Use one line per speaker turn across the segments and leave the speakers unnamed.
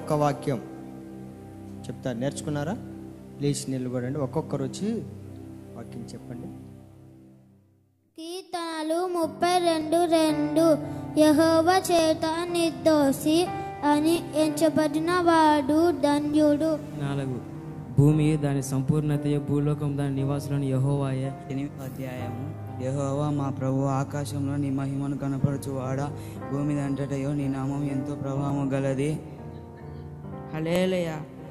ఒక్కొక్క వాక్యం చెప్తారు నేర్చుకున్నారా లేచి నిలబడండి ఒక్కొక్కరు వచ్చి వాక్యం చెప్పండి
కీర్తనలు ముప్పై రెండు రెండు యహోవ చేత నిర్దోషి అని ఎంచబడిన వాడు ధన్యుడు
నాలుగు భూమి దాని సంపూర్ణతయు భూలోకం దాని నివాసులను యహోవాయే
ఎనిమిది అధ్యాయము యెహోవా మా ప్రభు ఆకాశంలో నీ మహిమను కనపరచువాడ భూమి అంతటయో నీ నామం ఎంతో ప్రభావం గలది హలేలయ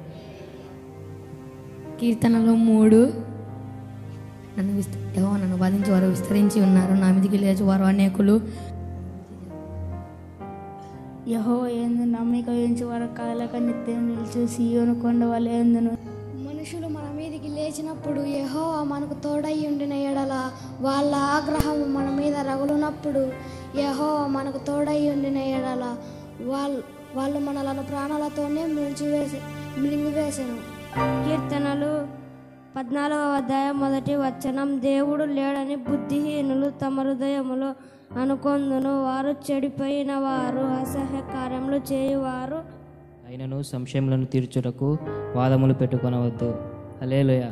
కీర్తనలు మూడు నన్ను విస్త యెహోవా నన్ను బాధించి వారు విస్తరించి ఉన్నారు నా మీదికి లేచి వారు అనేకులు
యహో ఎందు నమ్మిక ఉంచి వారు కాలక నిత్యం నిలిచి సీయోను కొండ వల్ల ఎందును
మనుషులు మన మీదికి లేచినప్పుడు యెహోవా మనకు తోడై ఉండిన ఎడల వాళ్ళ ఆగ్రహం మన మీద రగులునప్పుడు యెహోవా మనకు తోడై ఉండిన ఎడల వాళ్ళు వాళ్ళు మనలను ప్రాణాలతోనే మిలిచివేసి మిలిమివేసెను
కీర్తనలు పద్నాలుగవ అధ్యాయం మొదటి వచనం దేవుడు లేడని బుద్ధిహీనులు తమ హృదయములో అనుకొందును వారు చెడిపోయిన వారు అసహ్య కార్యములు చేయువారు
అయినను సంశయములను తీర్చుటకు వాదములు పెట్టుకొనవద్దు హలేలుయ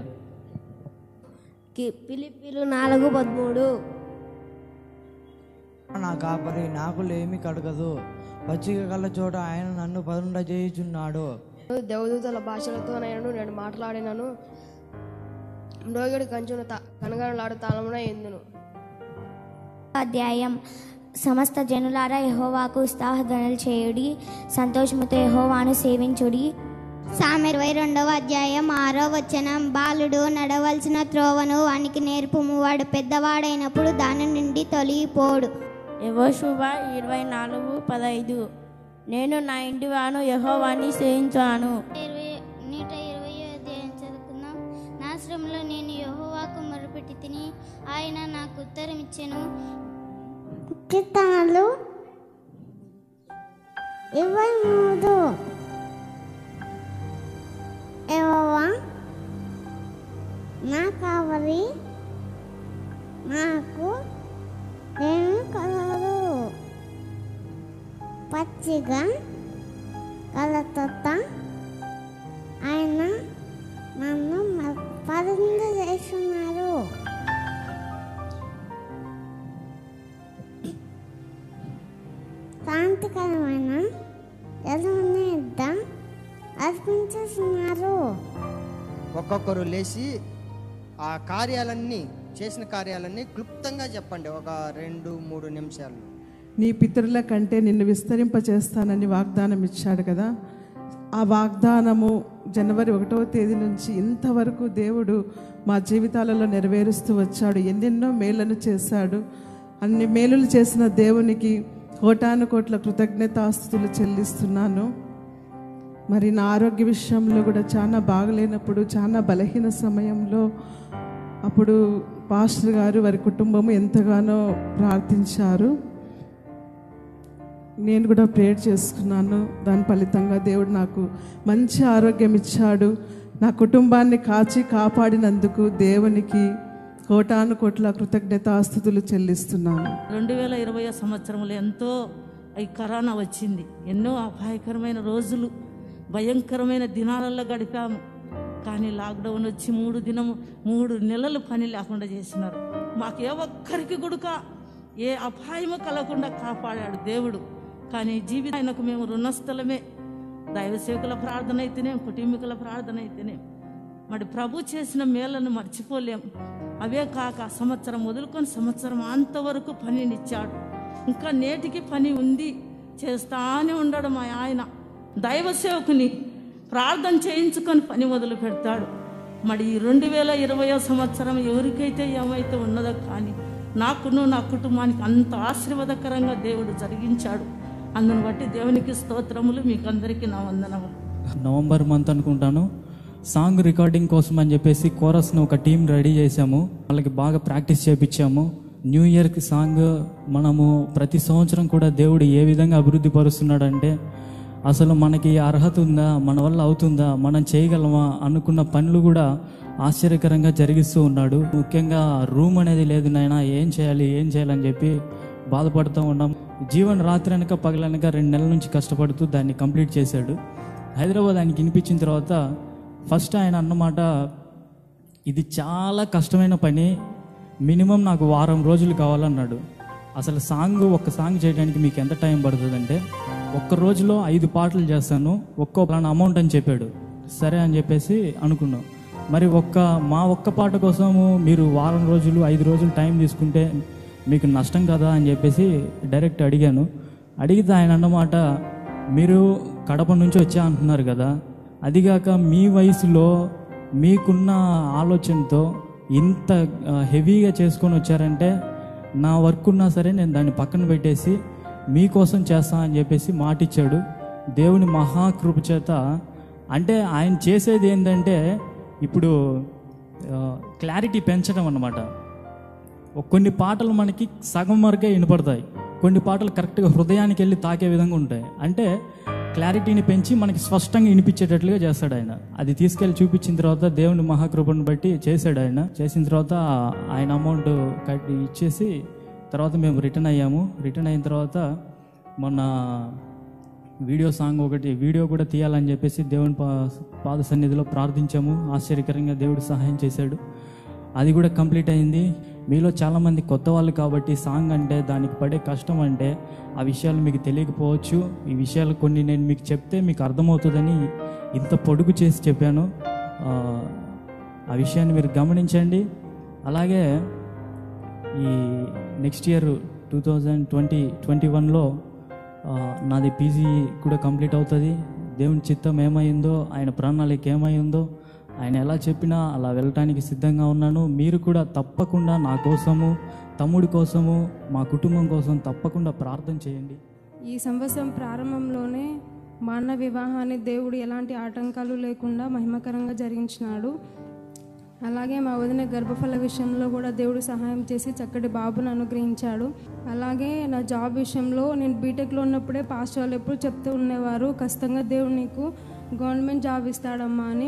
పిలిపిలు నాలుగు పదమూడు
నా కాపరి నాకు లేమి కడగదు పచ్చిక కళ్ళ చోట ఆయన నన్ను పరుండ చేయుచున్నాడు
దేవదూతల భాషలతో నేను నేను మాట్లాడినను మ్రోగిడి కంచును కనగనలాడు తాళమున ఎందును
అధ్యాయం సమస్త జనులారా యహోవాకు ఉత్సాహధ్వనులు చేయుడి సంతోషముతో యహోవాను సేవించుడి సామె ఇరవై రెండవ అధ్యాయం ఆరో వచనం బాలుడు నడవలసిన త్రోవను వానికి నేర్పుము వాడు పెద్దవాడైనప్పుడు దాని నుండి తొలగిపోడు
యహోశుభ ఇరవై నాలుగు పదైదు నేను నా ఇంటి వాను యహోవాన్ని సేవించాను
ఇరవై నూట ఇరవై అధ్యాయం చదువుకుందాం నా శ్రమలో నేను యహోవాకు మొరపెట్టి తిని ఆయన నాకు ఉత్తరం ఇచ్చెను కీర్తనలు ఇరవై మూడు యెహోవా నా కావలి నాకు నేను కలరు పచ్చిగా కలతత ఆయన నన్ను పరింద చేస్తున్నారు శాంతికరమైన ఎదురుని యుద్ధ అర్పించేస్తున్నారు
ఒక్కొక్కరు లేచి ఆ కార్యాలన్నీ చేసిన కార్యాలన్నీ క్లుప్తంగా చెప్పండి ఒక రెండు మూడు నిమిషాలు
నీ పితరుల కంటే నిన్ను విస్తరింపచేస్తానని వాగ్దానం ఇచ్చాడు కదా ఆ వాగ్దానము జనవరి ఒకటవ తేదీ నుంచి ఇంతవరకు దేవుడు మా జీవితాలలో నెరవేరుస్తూ వచ్చాడు ఎన్నెన్నో మేళ్లను చేశాడు అన్ని మేలులు చేసిన దేవునికి కోటాను కోట్ల కృతజ్ఞతాస్తుతులు చెల్లిస్తున్నాను మరి నా ఆరోగ్య విషయంలో కూడా చాలా బాగలేనప్పుడు చాలా బలహీన సమయంలో అప్పుడు పాస్టర్ గారు వారి కుటుంబం ఎంతగానో ప్రార్థించారు నేను కూడా ప్రేయర్ చేసుకున్నాను దాని ఫలితంగా దేవుడు నాకు మంచి ఆరోగ్యం ఇచ్చాడు నా కుటుంబాన్ని కాచి కాపాడినందుకు దేవునికి కోటాను కోట్ల కృతజ్ఞతాస్తుతులు చెల్లిస్తున్నాను
రెండు వేల ఇరవై సంవత్సరంలో ఎంతో ఈ కరోనా వచ్చింది ఎన్నో అపాయకరమైన రోజులు భయంకరమైన దినాలలో గడిపాము కానీ లాక్డౌన్ వచ్చి మూడు దినము మూడు నెలలు పని లేకుండా చేసినారు మాకు ఏ ఒక్కరికి గుడుక ఏ అపాయము కలగకుండా కాపాడాడు దేవుడు కానీ జీవితం ఆయనకు మేము రుణస్థలమే దైవ సేవకుల ప్రార్థన అయితేనే కుటుంబీకుల ప్రార్థన అయితేనే మరి ప్రభు చేసిన మేలను మర్చిపోలేం అవే కాక సంవత్సరం వదులుకొని సంవత్సరం అంతవరకు పనినిచ్చాడు ఇంకా నేటికి పని ఉంది చేస్తానే ఉండడు మా ఆయన దైవ సేవకుని ప్రార్థన చేయించుకొని పని మొదలు పెడతాడు మరి ఈ రెండు వేల ఇరవయో సంవత్సరం ఎవరికైతే ఏమైతే ఉన్నదో కానీ నాకును నా కుటుంబానికి అంత ఆశీర్వాదకరంగా దేవుడు జరిగించాడు అందును బట్టి దేవునికి స్తోత్రములు మీకు అందరికీ నా వందనములు
నవంబర్ మంత్ అనుకుంటాను సాంగ్ రికార్డింగ్ కోసం అని చెప్పేసి కోరస్ను ఒక టీం రెడీ చేసాము వాళ్ళకి బాగా ప్రాక్టీస్ చేపించాము న్యూ ఇయర్కి సాంగ్ మనము ప్రతి సంవత్సరం కూడా దేవుడు ఏ విధంగా అభివృద్ధి పరుస్తున్నాడంటే అసలు మనకి అర్హత ఉందా మన వల్ల అవుతుందా మనం చేయగలమా అనుకున్న పనులు కూడా ఆశ్చర్యకరంగా జరిగిస్తూ ఉన్నాడు ముఖ్యంగా రూమ్ అనేది లేదు నాయన ఏం చేయాలి ఏం చేయాలని చెప్పి బాధపడుతూ ఉన్నాం జీవన్ రాత్రి అనక పగలనక రెండు నెలల నుంచి కష్టపడుతూ దాన్ని కంప్లీట్ చేశాడు హైదరాబాద్ ఆయనకి వినిపించిన తర్వాత ఫస్ట్ ఆయన అన్నమాట ఇది చాలా కష్టమైన పని మినిమం నాకు వారం రోజులు కావాలన్నాడు అసలు సాంగ్ ఒక సాంగ్ చేయడానికి మీకు ఎంత టైం పడుతుందంటే ఒక్క రోజులో ఐదు పాటలు చేస్తాను ఒక్కో ప్లాన్ అమౌంట్ అని చెప్పాడు సరే అని చెప్పేసి అనుకున్నాం మరి ఒక్క మా ఒక్క పాట కోసము మీరు వారం రోజులు ఐదు రోజులు టైం తీసుకుంటే మీకు నష్టం కదా అని చెప్పేసి డైరెక్ట్ అడిగాను అడిగితే ఆయన అన్నమాట మీరు కడప నుంచి వచ్చా అంటున్నారు కదా అదిగాక మీ వయసులో మీకున్న ఆలోచనతో ఇంత ఆ, హెవీగా చేసుకొని వచ్చారంటే నా వర్క్ ఉన్నా సరే నేను దాన్ని పక్కన పెట్టేసి మీకోసం చేస్తా అని చెప్పేసి మాటిచ్చాడు దేవుని మహాకృప చేత అంటే ఆయన చేసేది ఏంటంటే ఇప్పుడు క్లారిటీ పెంచడం అన్నమాట ఒక కొన్ని పాటలు మనకి సగం వరకే వినపడతాయి కొన్ని పాటలు కరెక్ట్గా హృదయానికి వెళ్ళి తాకే విధంగా ఉంటాయి అంటే క్లారిటీని పెంచి మనకి స్పష్టంగా వినిపించేటట్లుగా చేస్తాడు ఆయన అది తీసుకెళ్ళి చూపించిన తర్వాత దేవుని మహాకృపను బట్టి చేశాడు ఆయన చేసిన తర్వాత ఆయన అమౌంట్ కట్టి ఇచ్చేసి తర్వాత మేము రిటర్న్ అయ్యాము రిటర్న్ అయిన తర్వాత మొన్న వీడియో సాంగ్ ఒకటి వీడియో కూడా తీయాలని చెప్పేసి దేవుని పా పాద సన్నిధిలో ప్రార్థించాము ఆశ్చర్యకరంగా దేవుడు సహాయం చేశాడు అది కూడా కంప్లీట్ అయింది మీలో చాలామంది కొత్త వాళ్ళు కాబట్టి సాంగ్ అంటే దానికి పడే కష్టం అంటే ఆ విషయాలు మీకు తెలియకపోవచ్చు ఈ విషయాలు కొన్ని నేను మీకు చెప్తే మీకు అర్థమవుతుందని ఇంత పొడుగు చేసి చెప్పాను ఆ, ఆ విషయాన్ని మీరు గమనించండి అలాగే ఈ next year two thousand twenty twenty వన్లో నాది పీజీ కూడా కంప్లీట్ అవుతుంది దేవుని చిత్తం ఏమైందో ఆయన ప్రణాళిక ఏమైందో ఆయన ఎలా చెప్పినా అలా వెళ్ళటానికి సిద్ధంగా ఉన్నాను మీరు కూడా తప్పకుండా నా కోసము తమ్ముడి కోసము మా కుటుంబం కోసం తప్పకుండా ప్రార్థన చేయండి
ఈ సంవత్సరం ప్రారంభంలోనే మా అన్న వివాహాన్ని దేవుడు ఎలాంటి ఆటంకాలు లేకుండా మహిమకరంగా జరిగించినాడు అలాగే మా వదిన గర్భఫల విషయంలో కూడా దేవుడు సహాయం చేసి చక్కటి బాబును అనుగ్రహించాడు అలాగే నా జాబ్ విషయంలో నేను బీటెక్లో ఉన్నప్పుడే పాస్ట్ వాళ్ళు ఎప్పుడు చెప్తూ ఉండేవారు ఖచ్చితంగా దేవుడు నీకు గవర్నమెంట్ జాబ్ ఇస్తాడమ్మా అని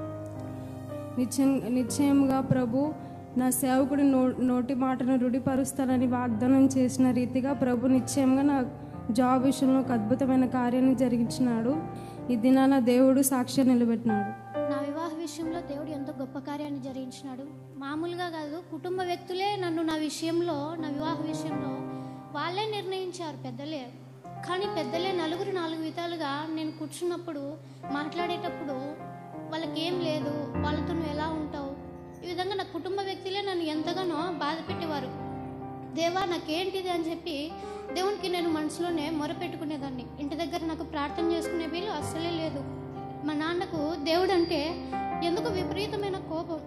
నిశ్చయం నిశ్చయంగా ప్రభు నా సేవకుడి నో నోటి మాటను రుడిపరుస్తానని వాగ్దానం చేసిన రీతిగా ప్రభు నిశ్చయంగా నా జాబ్ విషయంలో ఒక అద్భుతమైన కార్యాన్ని జరిగించినాడు ఈ దినాన దేవుడు సాక్ష్యం నిలబెట్టినాడు
నా వివాహ విషయంలో దేవుడు ఎంతో గొప్ప కార్యాన్ని జరిగించినాడు మామూలుగా కాదు కుటుంబ వ్యక్తులే నన్ను నా విషయంలో నా వివాహ విషయంలో వాళ్ళే నిర్ణయించారు పెద్దలే కానీ పెద్దలే నలుగురు నాలుగు విధాలుగా నేను కూర్చున్నప్పుడు మాట్లాడేటప్పుడు వాళ్ళకి ఏం లేదు వాళ్ళతో నువ్వు ఎలా ఉంటావు ఈ విధంగా నా కుటుంబ వ్యక్తులే నన్ను ఎంతగానో బాధ పెట్టేవారు దేవా నాకేంటిది అని చెప్పి దేవునికి నేను మనసులోనే మొరపెట్టుకునేదాన్ని ఇంటి దగ్గర నాకు ప్రార్థన చేసుకునే వీలు అస్సలే లేదు మా నాన్నకు దేవుడు అంటే ఎందుకు విపరీతమైన కోపం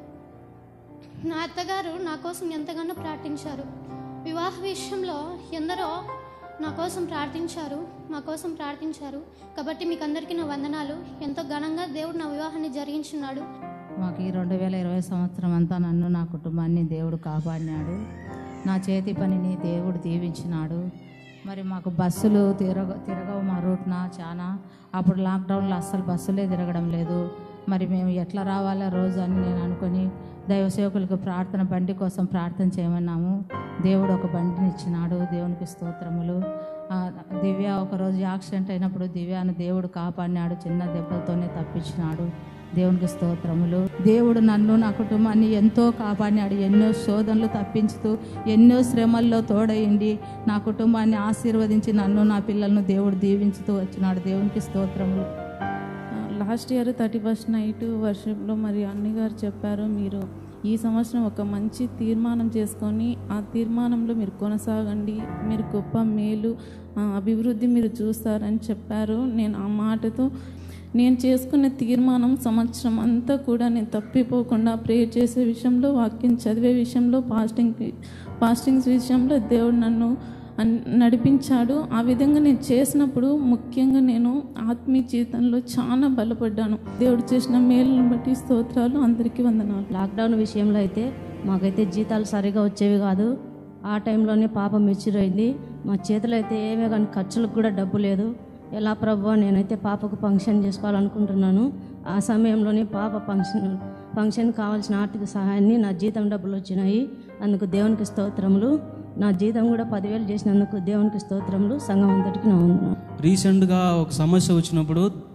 నా అత్తగారు నా కోసం ఎంతగానో ప్రార్థించారు వివాహ విషయంలో ఎందరో నా కోసం ప్రార్థించారు మా కోసం ప్రార్థించారు కాబట్టి మీకు అందరికీ నా వందనాలు ఎంతో ఘనంగా దేవుడు నా వివాహాన్ని జరిగించున్నాడు
మాకు ఈ రెండు వేల ఇరవై సంవత్సరం అంతా నన్ను నా కుటుంబాన్ని దేవుడు కాపాడినాడు నా చేతి పనిని దేవుడు దీవించినాడు మరి మాకు బస్సులు తిరగ తిరగవు మా రూట్న చాలా అప్పుడు లాక్డౌన్లో అస్సలు బస్సులే తిరగడం లేదు మరి మేము ఎట్లా రావాలా రోజు అని నేను అనుకొని దైవ సేవకులకు ప్రార్థన బండి కోసం ప్రార్థన చేయమన్నాము దేవుడు ఒక బండిని ఇచ్చినాడు దేవునికి స్తోత్రములు ఆ, దివ్య ఒకరోజు యాక్సిడెంట్ అయినప్పుడు దివ్యాను దేవుడు కాపాడినాడు చిన్న దెబ్బలతోనే తప్పించినాడు దేవునికి స్తోత్రములు దేవుడు నన్ను నా కుటుంబాన్ని ఎంతో కాపాడినాడు ఎన్నో శోధనలు తప్పించుతూ ఎన్నో శ్రమల్లో తోడయిండి నా కుటుంబాన్ని ఆశీర్వదించి నన్ను నా పిల్లలను దేవుడు దీవించుతూ వచ్చినాడు దేవునికి స్తోత్రములు
last year thirty first night వర్షంలో మరి అన్ని గారు చెప్పారు మీరు ఈ సంవత్సరం ఒక మంచి తీర్మానం చేసుకొని ఆ తీర్మానంలో మీరు కొనసాగండి మీరు గొప్ప మేలు ఆ, అభివృద్ధి మీరు చూస్తారని చెప్పారు నేను ఆ మాటతో నేను చేసుకున్న తీర్మానం సంవత్సరం అంతా కూడా నేను తప్పిపోకుండా ప్రేయర్ చేసే విషయంలో వాక్యం చదివే విషయంలో పాస్టింగ్ పాస్టింగ్స్ విషయంలో దేవుడు నన్ను అన్- నడిపించాడు ఆ విధంగా నేను చేసినప్పుడు ముఖ్యంగా నేను ఆత్మీయ జీవితంలో చాలా బలపడ్డాను దేవుడు చేసిన మేలును బట్టి స్తోత్రాలు అందరికీ వందనాలు
లాక్డౌన్ విషయంలో అయితే మాకైతే జీతాలు సరిగా వచ్చేవి కాదు ఆ టైంలోనే పాప మెచ్యూర్ అయింది మా చేతిలో అయితే ఏమీ కానీ ఖర్చులకు కూడా డబ్బు లేదు ఎలా ప్రభు నేనైతే పాపకు ఫంక్షన్ చేసుకోవాలనుకుంటున్నాను ఆ సమయంలోనే పాప ఫంక్షన్ ఫంక్షన్ కావాల్సిన ఆర్థిక సహాయాన్ని నా జీతం డబ్బులు వచ్చినాయి అందుకు దేవునికి స్తోత్రములు నా జీతం కూడా పదివేలు చేసినందుకు దేవునికి స్తోత్రములు సంఘం అంతటికి నా వందనాలు
రీసెంట్గా ఒక సమస్య వచ్చినప్పుడు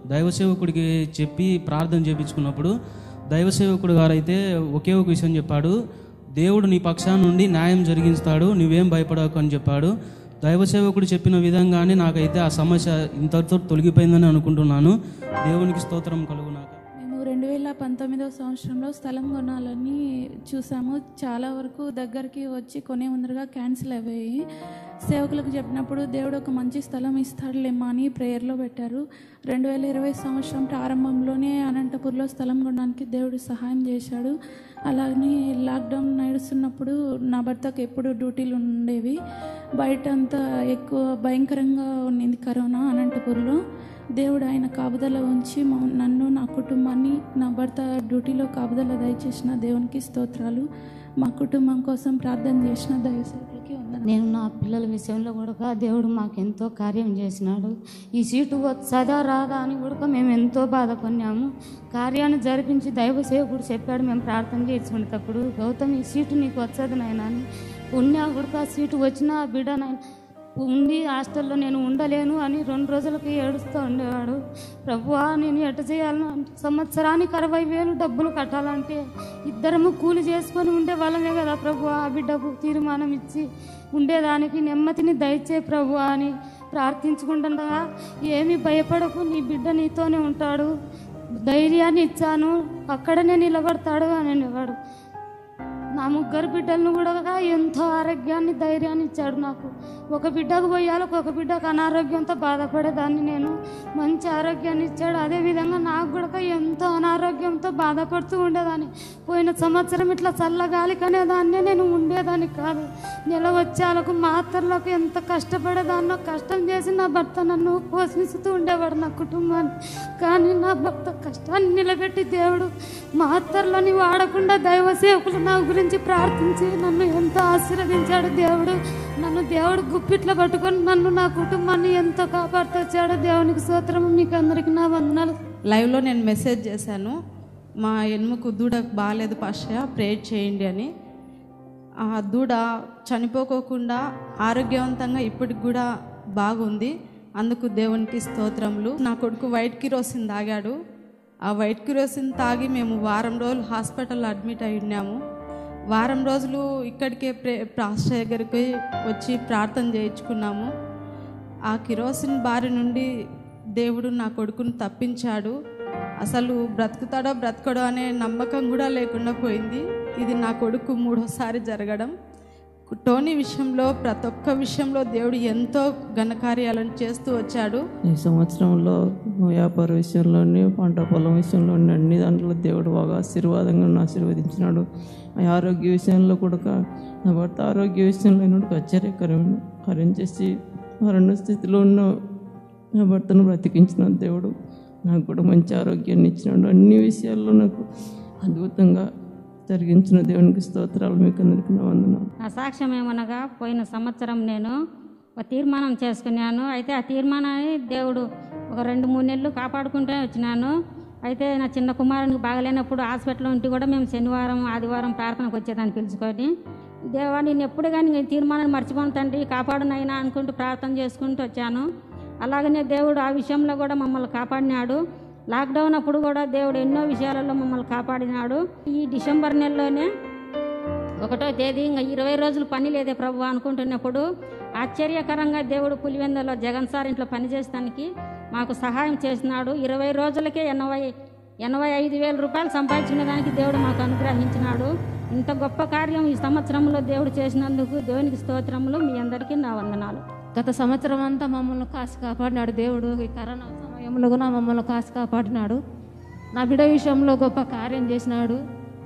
దైవ సేవకుడికి చెప్పి ప్రార్థన చేయించుకున్నప్పుడు దైవ సేవకుడు గారైతే ఒకే ఒక విషయం చెప్పాడు దేవుడు నీ పక్షాన నుండి న్యాయం జరిగిస్తాడు నువ్వేం భయపడకు అని చెప్పాడు దైవ సేవకుడు చెప్పిన విధంగానే నాకైతే ఆ సమస్య ఇంతటితో తొలగిపోయిందని అనుకుంటున్నాను దేవునికి స్తోత్రం కలుగునాక
మేము రెండు వేల పంతొమ్మిదవ సంవత్సరంలో స్థలం కొనాలని చూసాము చాలా వరకు దగ్గరికి వచ్చి కొనే ముందరగా క్యాన్సిల్ అయ్యాయి సేవకులకు చెప్పినప్పుడు దేవుడు ఒక మంచి స్థలం ఇస్తాడులేమో అని ప్రేయర్లో పెట్టారు రెండు వేల ఇరవై సంవత్సరం ప్రారంభంలోనే అనంతపూర్లో స్థలం కొనడానికి దేవుడు సహాయం చేశాడు అలాగే లాక్డౌన్ నడుస్తున్నప్పుడు నా భర్తకు ఎప్పుడు డ్యూటీలు ఉండేవి బయట అంతా ఎక్కువ భయంకరంగా ఉండింది కరోనా అనంతపూర్లో దేవుడు ఆయన కాపుదల ఉంచి మా- నన్ను నా కుటుంబాన్ని నా భర్త డ్యూటీలో కాపుదల దయచేసిన దేవునికి స్తోత్రాలు మా కుటుంబం కోసం ప్రార్థన చేసిన దయసేవలకి వందనాలు.
నేను నా పిల్లల విషయంలో కూడా దేవుడు మాకు ఎంతో కార్యం చేసినాడు ఈ సీటు వచ్చదా రాదా అని కూడా మేము ఎంతో బాధపడినాము కార్యాన్ని జరిపించి దైవ సేవకుడు చెప్పాడు మేము ప్రార్థన చేసుకునేటప్పుడు గౌతమ్ ఈ సీటు నీకు వచ్చదు నాయన అని ఉన్నా కూడా సీటు వచ్చినా ఆ బిడ్డ నాయన ఉండి హాస్టల్లో నేను ఉండలేను అని రెండు రోజులకి ఏడుస్తూ ఉండేవాడు ప్రభువా నేను ఎట చేయాలను అంటే సంవత్సరానికి అరవై వేలు డబ్బులు కట్టాలంటే ఇద్దరము కూలి చేసుకొని ఉండే వాళ్ళమే కదా ప్రభు ఆ బిడ్డకు తీర్మానం ఇచ్చి ఉండేదానికి నెమ్మదిని దయచే ప్రభు అని ప్రార్థించుకుంటుండగా ఏమి భయపడకు నీ బిడ్డ నీతోనే ఉంటాడు ధైర్యాన్ని ఇచ్చాను అక్కడనే నిలబడతాడు అని అనేవాడు నా ముగ్గురు బిడ్డలను కూడా ఎంతో ఆరోగ్యాన్ని ధైర్యాన్ని ఇచ్చాడు నాకు ఒక బిడ్డకు పోయాలకు ఒక బిడ్డకు అనారోగ్యంతో బాధపడేదాన్ని నేను మంచి ఆరోగ్యాన్ని ఇచ్చాడు అదేవిధంగా నాకు కూడా ఎంతో అనారోగ్యంతో బాధపడుతూ ఉండేదాన్ని పోయిన సంవత్సరం ఇట్లా చల్లగాలికనే దాన్నే నేను ఉండేదాన్ని కాదు నెల వచ్చేలకు మాత్రలకు ఎంత కష్టపడేదాన్నో కష్టం చేసి నా భర్త నన్ను పోషిస్తూ ఉండేవాడు నా కుటుంబాన్ని కానీ నా భర్త కష్టాన్ని నిలబెట్టి దేవుడు మాత్రలని వాడకుండా దైవ సేవకులు నా గురించి ప్రార్థించి నన్ను ఎంతో ఆశీర్వదించాడు దేవుడు నన్ను దేవుడు గుప్పిట్లో పట్టుకొని నన్ను నా కుటుంబాన్ని ఎంతో కాపాడుతొచ్చాడు దేవునికి స్తోత్రం మీకు అందరికి నా వందనాలు
లైవ్లో నేను మెసేజ్ చేశాను మా ఎనుముకు దూడ బాగాలేదు పాష ప్రేయర్ చేయండి అని ఆ దూడ చనిపోకోకుండా ఆరోగ్యవంతంగా ఇప్పటికి కూడా బాగుంది అందుకు దేవునికి స్తోత్రములు నా కొడుకు వైట్ కిరోసిన్ తాగాడు ఆ వైట్ కిరోసిన్ తాగి మేము వారం రోజులు హాస్పిటల్లో అడ్మిట్ అయి ఉన్నాము వారం రోజులు ఇక్కడికే ప్రే ప్రాస్టర్ దగ్గరికి వచ్చి ప్రార్థన చేయించుకున్నాము ఆ కిరోసిన్ బారి నుండి దేవుడు నా కొడుకును తప్పించాడు అసలు బ్రతుకుతాడో బ్రతకడో అనే నమ్మకం కూడా లేకుండా పోయింది ఇది నా కొడుకు మూడోసారి జరగడం టోనీ విషయంలో ప్రతి ఒక్క విషయంలో దేవుడు ఎంతో ఘనకార్యాలను చేస్తూ వచ్చాడు
ఈ సంవత్సరంలో వ్యాపార విషయంలోని పంట పొలం విషయంలోని అన్ని దాంట్లో దేవుడు బాగా ఆశీర్వాదంగా నన్ను ఆశీర్వదించినాడు ఆ ఆరోగ్య విషయంలో కూడా నా భర్త ఆరోగ్య విషయంలో నాకు ఆశ్చర్యకరం కార్యం చేసి మరణ స్థితిలో ఉన్న నా భర్తను బ్రతికించిన దేవుడు నాకు కూడా మంచి ఆరోగ్యాన్ని ఇచ్చినాడు అన్ని విషయాల్లో నాకు అద్భుతంగా జరిగించిన దేవునికి స్తోత్రాలు మీకు అందరికీ నా వందనాలు
నా సాక్ష్యం ఏమనగా పోయిన సంవత్సరం నేను ఒక తీర్మానం చేసుకున్నాను అయితే ఆ తీర్మానాన్ని దేవుడు ఒక రెండు మూడు నెలలు కాపాడుకుంటూ వచ్చినాను అయితే నా చిన్న కుమారునికి బాగలేనప్పుడు హాస్పిటల్లో ఉంటే కూడా మేము శనివారం ఆదివారం ప్రార్థనకు వచ్చేదాన్ని పిలుచుకొని దేవా నేను ఎప్పుడు కానీ ఈ తీర్మానాన్ని మర్చిపోను తండ్రి కాపాడునైనా అనుకుంటూ ప్రార్థన చేసుకుంటూ వచ్చాను అలాగనే దేవుడు ఆ విషయంలో కూడా మమ్మల్ని కాపాడినాడు లాక్డౌన్ అప్పుడు కూడా దేవుడు ఎన్నో విషయాలలో మమ్మల్ని కాపాడినాడు ఈ డిసెంబర్ నెలలోనే ఒకటో తేదీ ఇంకా ఇరవై రోజులు పని లేదే ప్రభు అనుకుంటున్నప్పుడు ఆశ్చర్యకరంగా దేవుడు పులివెందలో జగన్ సార్ ఇంట్లో పనిచేయడానికి మాకు సహాయం చేసినాడు ఇరవై రోజులకే ఎనభై ఎనభై ఐదు వేల రూపాయలు సంపాదించిన దానికి దేవుడు మాకు అనుగ్రహించినాడు ఇంత గొప్ప కార్యం ఈ సంవత్సరంలో దేవుడు చేసినందుకు దేవునికి స్తోత్రములు మీ అందరికీ నా వందనాలు
గత సంవత్సరం అంతా మమ్మల్ని కాసి కాపాడినాడు దేవుడు ఈ కరోనా సమయంలో కూడా మమ్మల్ని కాసి కాపాడినాడు నా బిడ్డ విషయంలో గొప్ప కార్యం చేసినాడు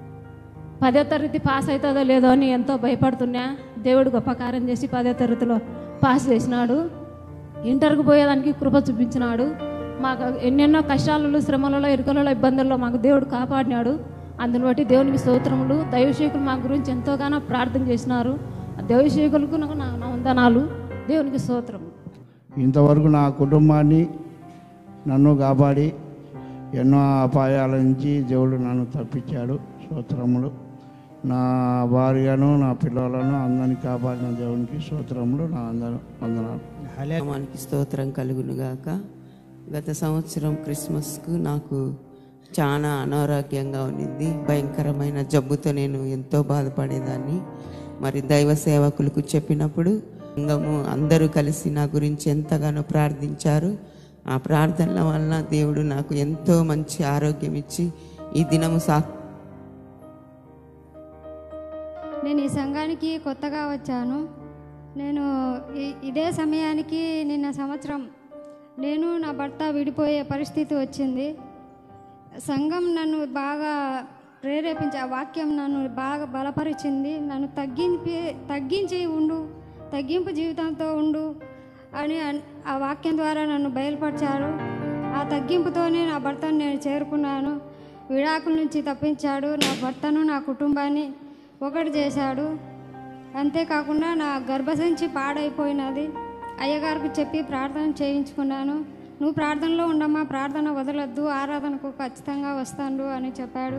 పదో తరగతి పాస్ అవుతుందో లేదో అని ఎంతో భయపడుతున్నా దేవుడు గొప్ప కార్యం చేసి పదో తరగతిలో పాస్ చేసినాడు ఇంటర్కు పోయేదానికి కృప చూపించినాడు మాకు ఎన్నెన్నో కష్టాలలో శ్రమలలో ఇరుకలలో ఇబ్బందుల్లో మాకు దేవుడు కాపాడినాడు అందుని బట్టి దేవునికి స్తోత్రములు దైవశేకులు మా గురించి ఎంతోగానో ప్రార్థన చేసినారు ఆ దైవశేకులకు నాకు నా నా వందనాలు దేవునికి స్తోత్రం
ఇంతవరకు నా కుటుంబాన్ని నన్ను కాపాడి ఎన్నో అపాయాల నుంచి దేవుడు నన్ను తప్పించాడు స్తోత్రములు నా భార్యను నా పిల్లలను అందరినీ కాపాడిన దేవునికి స్తోత్రములు నా అందరూ వందనాలు
హలేమానికి స్తోత్రం కలుగును గాక
గత సంవత్సరం క్రిస్మస్కు నాకు చాలా అనారోగ్యంగా ఉండింది భయంకరమైన జబ్బుతో నేను ఎంతో బాధపడేదాన్ని మరి దైవ సేవకులకు చెప్పినప్పుడు సంఘము అందరూ కలిసి నా గురించి ఎంతగానో ప్రార్థించారు ఆ ప్రార్థనల వలన దేవుడు నాకు ఎంతో మంచి ఆరోగ్యం ఇచ్చి ఈ దినము సా
నేను ఈ సంఘానికి కొత్తగా వచ్చాను నేను ఈ- ఇదే సమయానికి నిన్న సంవత్సరం నేను నా భర్త విడిపోయే పరిస్థితి వచ్చింది సంఘం నన్ను బాగా ప్రేరేపించి ఆ వాక్యం నన్ను బాగా బలపరిచింది నన్ను తగ్గింపి తగ్గించి ఉండు తగ్గింపు జీవితంతో ఉండు అని అన్- ఆ వాక్యం ద్వారా నన్ను బయలుపరిచారు ఆ తగ్గింపుతోనే నా భర్తను నేను చేరుకున్నాను విడాకుల నుంచి తప్పించాడు నా భర్తను నా కుటుంబాన్ని ఒకటి చేశాడు అంతేకాకుండా నా గర్భసంచి పాడైపోయినది అయ్యగారికి చెప్పి ప్రార్థన చేయించుకున్నాను నువ్వు ప్రార్థనలో ఉండమ్మా ప్రార్థన వదలొద్దు ఆరాధనకు ఖచ్చితంగా వస్తాను అని చెప్పాడు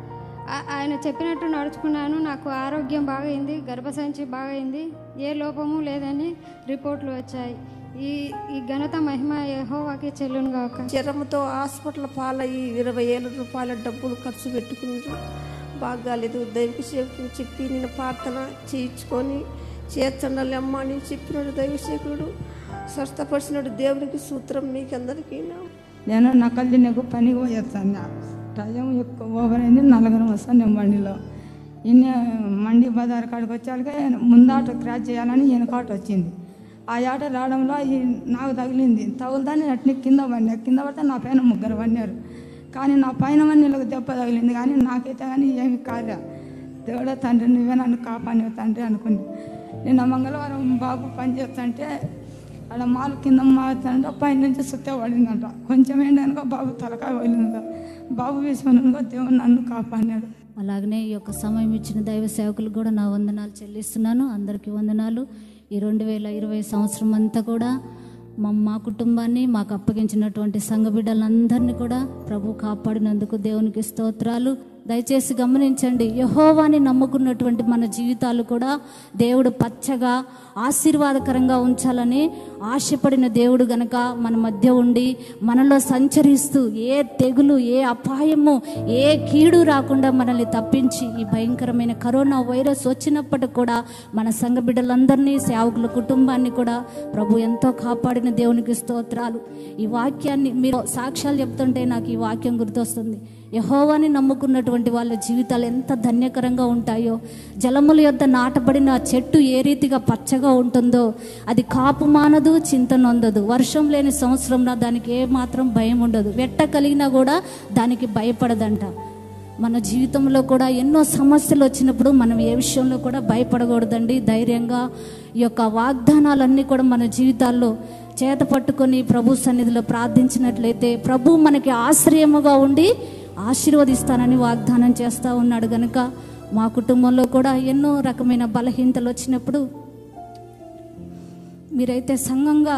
ఆ- ఆయన చెప్పినట్టు నడుచుకున్నాను నాకు ఆరోగ్యం బాగైంది గర్భసంచి బాగైంది ఏ లోపము లేదని రిపోర్ట్లు వచ్చాయి ఈ ఈ ఘనత మహిమ యెహోవాకి చెల్లును గాక
జ్వరంతో హాస్పిటల్ పాలయ్యి ఇరవై వేల రూపాయల డబ్బులు ఖర్చు పెట్టుకున్నారు బాగాలేదు దైవిక సేవకుడు చెప్పి నేను ప్రార్థన చేయించుకొని చేర్చండాలి అమ్మ అని చెప్పినాడు దైవసేకుడు స్వస్థపరిచినాడు దేవునికి సూత్రం మీకు అందరికీ
నేను నకల్ది నీకు పనికి పోయేస్తాను టైం ఎక్కువ ఓవర్ అయింది నలుగురు వస్తాను నేను బండిలో ఈయన మండి బజార్ కాడికి వచ్చాక ముందాట క్రాచ్ చేయాలని ఈయన కాట వచ్చింది ఆ ఆట రావడంలో ఈ నాకు తగిలింది తగులుతానే అట్నే కింద పడినా కింద పడితే నా పైన ముగ్గురు పడినారు కానీ నా పైన వీళ్ళకి దెబ్బ తగిలింది కానీ నాకైతే కానీ ఏమి కాలే దేవుడే తండ్రి నువ్వే నన్ను కాపాని తండ్రి అనుకుంది నిన్న మంగళవారం బాబు పని చేస్తుంటే అక్కడ మాలు కింద మారుతుంటే పైన నుంచి సుత్తే పడిందంట కొంచెం ఏంటనుకో బాబు తలకాయ పడిందంట బాబు విషయంలో దేవుడు నన్ను కాపాడినాడు
అలాగనే ఈ యొక్క సమయం ఇచ్చిన దైవ సేవకులకు కూడా నా వందనాలు చెల్లిస్తున్నాను అందరికీ వందనాలు ఈ రెండు వేల ఇరవై సంవత్సరం అంతా కూడా మా మా కుటుంబాన్ని మాకు అప్పగించినటువంటి సంఘ బిడ్డలందరినీ కూడా ప్రభు కాపాడినందుకు దేవునికి స్తోత్రాలు దయచేసి గమనించండి యహోవాని నమ్ముకున్నటువంటి మన జీవితాలు కూడా దేవుడు పచ్చగా ఆశీర్వాదకరంగా ఉంచాలని ఆశపడిన దేవుడు గనక మన మధ్య ఉండి మనలో సంచరిస్తూ ఏ తెగులు ఏ అపాయము ఏ కీడు రాకుండా మనల్ని తప్పించి ఈ భయంకరమైన కరోనా వైరస్ వచ్చినప్పటికి కూడా మన సంఘ బిడ్డలందరినీ సేవకుల కుటుంబాన్ని కూడా ప్రభు ఎంతో కాపాడిన దేవునికి స్తోత్రాలు ఈ వాక్యాన్ని మీరు సాక్ష్యాలు చెప్తుంటే నాకు ఈ వాక్యం గుర్తొస్తుంది యహోవాని నమ్ముకున్నటువంటి వాళ్ళ జీవితాలు ఎంత ధన్యకరంగా ఉంటాయో జలముల యొద్ద నాటబడిన చెట్టు ఏ రీతిగా పచ్చగా ఉంటుందో అది కాపు మానదు చింత నొందదు వర్షం లేని సంవత్సరంలో దానికి ఏ మాత్రం భయం ఉండదు వెట్ట కలిగినా కూడా దానికి భయపడదంట మన జీవితంలో కూడా ఎన్నో సమస్యలు వచ్చినప్పుడు మనం ఏ విషయంలో కూడా భయపడకూడదండి ధైర్యంగా ఈ యొక్క వాగ్దానాలన్నీ కూడా మన జీవితాల్లో చేత పట్టుకొని ప్రభు సన్నిధిలో ప్రార్థించినట్లయితే ప్రభు మనకి ఆశ్రయముగా ఉండి ఆశీర్వదిస్తానని వాగ్దానం చేస్తూ ఉన్నాడు గనుక మా కుటుంబంలో కూడా ఎన్నో రకమైన బలహీనతలు వచ్చినప్పుడు మీరైతే సంఘంగా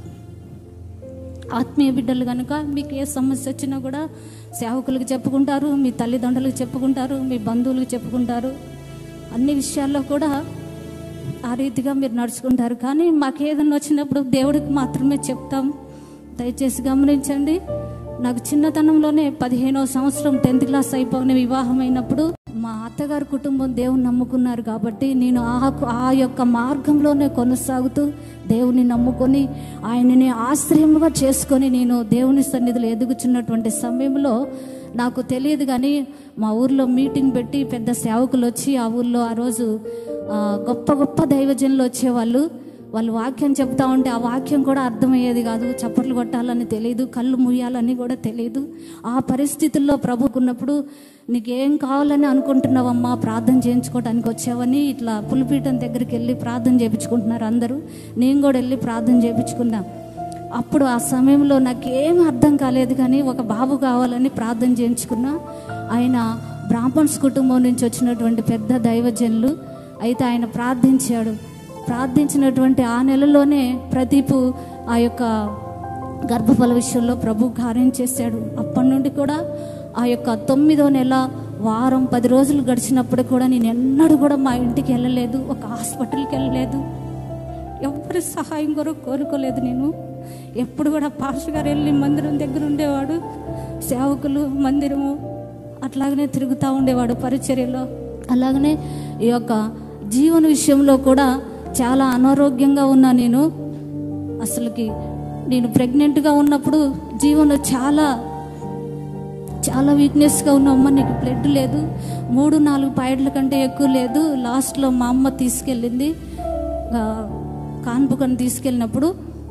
ఆత్మీయ బిడ్డలు కనుక మీకు ఏ సమస్య వచ్చినా కూడా సేవకులకు చెప్పుకుంటారు మీ తల్లిదండ్రులకు చెప్పుకుంటారు మీ బంధువులకు చెప్పుకుంటారు అన్ని విషయాల్లో కూడా ఆ రీతిగా మీరు నడుచుకుంటారు కానీ మాకు ఏదైనా వచ్చినప్పుడు దేవుడికి మాత్రమే చెప్తాం దయచేసి గమనించండి నాకు చిన్నతనంలోనే పదిహేనో సంవత్సరం టెన్త్ క్లాస్ అయిపోయిన వివాహం అయినప్పుడు మా అత్తగారి కుటుంబం దేవుని నమ్ముకున్నారు కాబట్టి నేను ఆ ఆ యొక్క మార్గంలోనే కొనసాగుతూ దేవుని నమ్ముకొని ఆయనని ఆశ్రయముగా చేసుకొని నేను దేవుని సన్నిధిలో ఎదుగుచున్నటువంటి సమయంలో నాకు తెలియదు కానీ మా ఊర్లో మీటింగ్ పెట్టి పెద్ద సేవకులు వచ్చి ఆ ఊర్లో ఆ రోజు ఆ, గొప్ప గొప్ప దైవజనులు వచ్చేవాళ్ళు వాళ్ళు వాక్యం చెప్తా ఉంటే ఆ వాక్యం కూడా అర్థమయ్యేది కాదు చప్పట్లు కొట్టాలని తెలియదు కళ్ళు ముయ్యాలని కూడా తెలియదు ఆ పరిస్థితుల్లో ప్రభుకున్నప్పుడు నీకేం కావాలని అనుకుంటున్నావమ్మా ప్రార్థన చేయించుకోవడానికి వచ్చావని ఇట్లా పులిపీఠం దగ్గరికి వెళ్ళి ప్రార్థన చేయించుకుంటున్నారు అందరూ నేను కూడా వెళ్ళి ప్రార్థన చేయించుకున్నా అప్పుడు ఆ సమయంలో నాకేం అర్థం కాలేదు కానీ ఒక బాబు కావాలని ప్రార్థన చేయించుకున్నా ఆయన బ్రాహ్మణ్స్ కుటుంబం నుంచి వచ్చినటువంటి పెద్ద దైవజనులు అయితే ఆయన ప్రార్థించాడు ప్రార్థించినటువంటి ఆ నెలలోనే ప్రదీపు ఆ యొక్క గర్భఫల విషయంలో ప్రభు కార్యం చేశాడు అప్పటి నుండి కూడా ఆ యొక్క తొమ్మిదో నెల వారం పది రోజులు గడిచినప్పుడు కూడా నేను ఎన్నడూ కూడా మా ఇంటికి వెళ్ళలేదు ఒక హాస్పిటల్కి వెళ్ళలేదు ఎవరి సహాయం కొరకు కోరుకోలేదు నేను ఎప్పుడు కూడా పాస్టర్ గారు వెళ్ళి మందిరం దగ్గర ఉండేవాడు సేవకులు మందిరము అట్లాగనే తిరుగుతూ ఉండేవాడు పరిచర్యలో అలాగనే ఈ యొక్క జీవన విషయంలో కూడా చాలా అనారోగ్యంగా ఉన్నా నేను అసలుకి నేను ప్రెగ్నెంట్గా ఉన్నప్పుడు జీవనంలో చాలా చాలా వీక్నెస్గా ఉన్న అమ్మ నీకు బ్లడ్ లేదు మూడు నాలుగు పాయింట్ల కంటే ఎక్కువ లేదు లాస్ట్లో మా అమ్మ తీసుకెళ్ళింది ఆ, కాన్పుకని తీసుకెళ్ళినప్పుడు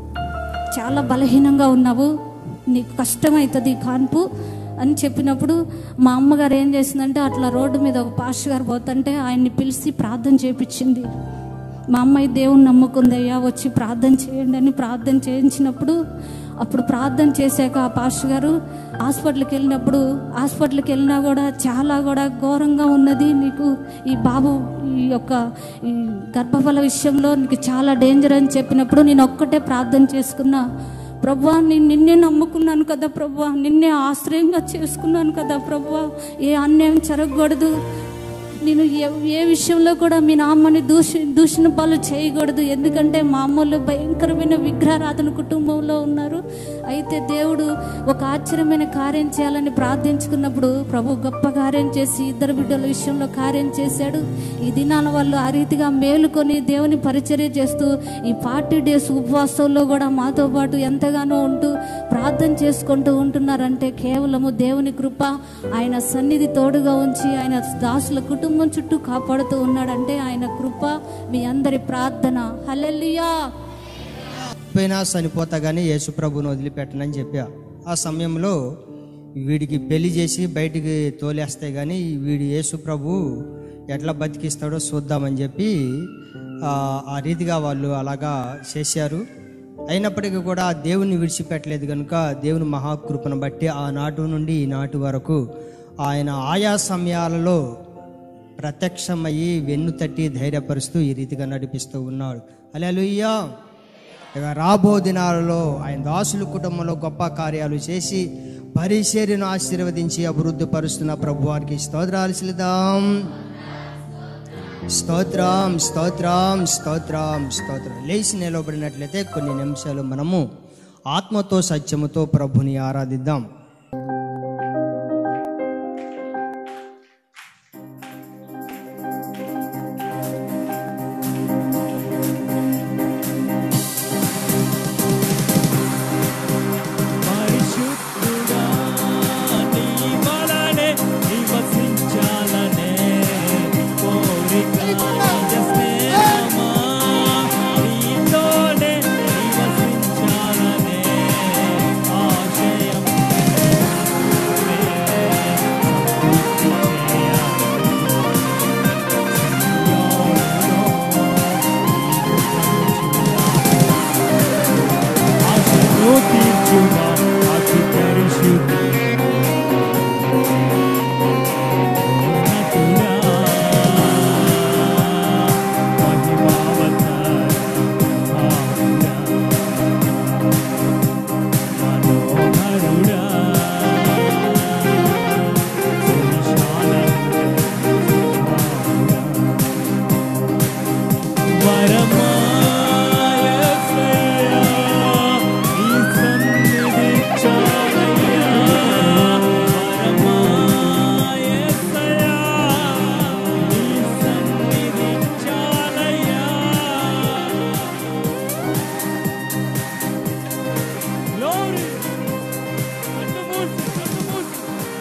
చాలా బలహీనంగా ఉన్నావు నీకు కష్టమవుతుంది ఈ కాన్పు అని చెప్పినప్పుడు మా అమ్మగారు ఏం చేసిందంటే అట్లా రోడ్డు మీద ఒక పాస్టర్ గారు పోతుంటే ఆయన్ని పిలిచి ప్రార్థన చేపించింది మా అమ్మాయి దేవుని నమ్ముకుంది అయ్యా వచ్చి ప్రార్థన చేయండి అని ప్రార్థన చేయించినప్పుడు అప్పుడు ప్రార్థన చేశాక ఆ పాస్టర్ గారు హాస్పిటల్కి వెళ్ళినప్పుడు హాస్పిటల్కి వెళ్ళినా కూడా చాలా కూడా ఘోరంగా ఉన్నది నీకు ఈ బాబు ఈ యొక్క ఈ గర్భఫల విషయంలో నీకు చాలా డేంజర్ అని చెప్పినప్పుడు నేను ఒక్కటే ప్రార్థన చేసుకున్నా ప్రభా నేను నిన్నే నమ్ముకున్నాను కదా ప్రభా నిన్నే ఆశ్రయంగా చేసుకున్నాను కదా ప్రభా ఏ అన్యాయం జరగకూడదు నేను ఏ ఏ విషయంలో కూడా మీ నామ్మని దూషి దూషణ పాలు చేయకూడదు ఎందుకంటే మా అమ్మలు భయంకరమైన విగ్రహారాధన కుటుంబంలో ఉన్నారు అయితే దేవుడు ఒక ఆశ్చర్యమైన కార్యం చేయాలని ప్రార్థించుకున్నప్పుడు ప్రభు గొప్ప కార్యం చేసి ఇద్దరు బిడ్డల విషయంలో కార్యం చేశాడు ఈ దినాన వాళ్ళు ఆ రీతిగా మేలుకొని దేవుని పరిచర్య చేస్తూ ఈ పార్టీ డేస్ ఉపవాసంలో కూడా మాతో పాటు ఎంతగానో ఉంటూ ప్రార్థన చేసుకుంటూ ఉంటున్నారంటే కేవలము దేవుని కృప ఆయన సన్నిధి తోడుగా ఉంచి ఆయన దాసుల కుటుంబం చుట్టూ కాపాడుతూ ఉన్నాడంటే ఆయన కృప మీ అందరి ప్రార్థన హల్లెలూయా
పోయినా చనిపోతా కానీ యేసుప్రభుని వదిలిపెట్టనని చెప్పా ఆ సమయంలో వీడికి పెళ్లి చేసి బయటికి తోలేస్తే కానీ వీడి యేసుప్రభు ఎట్లా బతికిస్తాడో చూద్దామని చెప్పి ఆ, ఆ రీతిగా వాళ్ళు అలాగా చేశారు అయినప్పటికీ కూడా దేవుని విడిచిపెట్టలేదు కనుక దేవుని మహాకృపను బట్టి ఆనాటి నుండి ఈనాటి వరకు ఆయన ఆయా సమయాలలో ప్రత్యక్షమయ్యి వెన్ను తట్టి ధైర్యపరుస్తూ ఈ రీతిగా నడిపిస్తూ ఉన్నాడు అలెలుయ్యా ఇక రాబో దినాలలో ఆయన దాసుల కుటుంబంలో గొప్ప కార్యాలు చేసి పరిచర్యను ఆశీర్వదించి అభివృద్ధి పరుస్తున్న ప్రభు వారికి స్తోత్రాలు చెల్లిద్దాం స్తోత్రం స్తోత్రం స్తోత్రం స్తోత్రం లేచి నిలబడినట్లయితే కొన్ని నిమిషాలు మనము ఆత్మతో సత్యముతో ప్రభుని ఆరాధిద్దాం
పరిశుద్ధుడా నీ వలనే నివసించాలనే కోరిక నిజ స్నేహమా నీతోనే నివసించాలనే ఆశయం ఆశను తీర్చునా అతి పరిశుద్ధి ఉన్నతుడా, మహిమావతార, ఆవుడా, మనోహరుడా, వరమాయసయ్యా ఈ సన్నిధి చాలయ్యా వరమాయసయ్యా ఈ సన్నిధి చాలయ్యా గ్లోరీ కన్ను మూసి కన్ను మూసి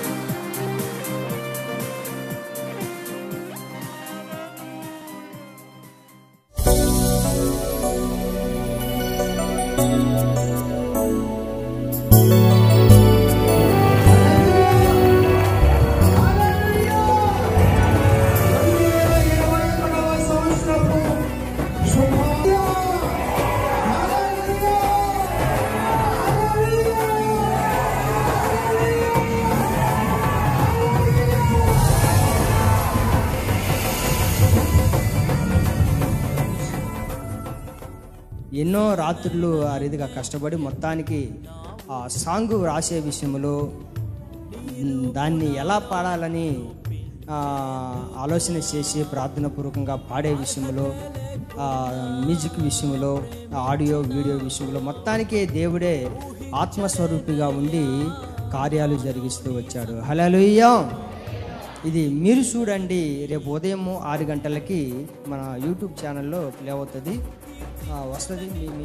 ఎన్నో రాత్రులు ఆ రీతిగా కష్టపడి మొత్తానికి ఆ సాంగ్ రాసే విషయంలో ఉమ్, దాన్ని ఎలా పాడాలని ఆ, ఆలోచన చేసి ప్రార్థనాపూర్వకంగా పాడే విషయంలో ఆ, మ్యూజిక్ విషయంలో ఆడియో వీడియో విషయంలో మొత్తానికి దేవుడే ఆత్మస్వరూపిగా ఉండి కార్యాలు జరిగిస్తూ వచ్చాడు హలోయ్యా ఇది మీరు చూడండి రేపు ఉదయం ఆరు గంటలకి మన యూట్యూబ్ ఛానల్లో ప్లే అవుతుంది ఆ, వస్తుంది మీ మీ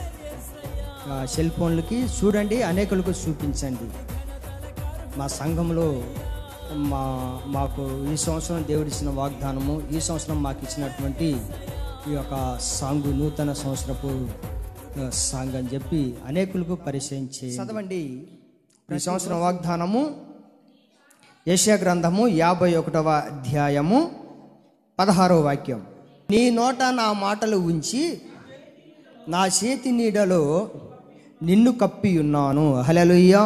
ఆ, సెల్ ఫోన్లకి చూడండి అనేకులకు చూపించండి మా సంఘంలో మా మాకు ఈ సంవత్సరం దేవుడిచ్చిన వాగ్దానము ఈ సంవత్సరం మాకు ఇచ్చినటువంటి ఈ యొక్క సాంగ్ నూతన సంవత్సరపు ఆ, సాంగ్ అని చెప్పి అనేకులకు పరిచయం చేయండి చదవండి ఈ సంవత్సరం వాగ్దానము యెషయా గ్రంథము యాభై ఒకటవ అధ్యాయము పదహారవ వాక్యం నీ నోట నా మాటలు ఉంచి నా చేతి నీడలో నిన్ను కప్పి ఉన్నాను హలలుయ్యా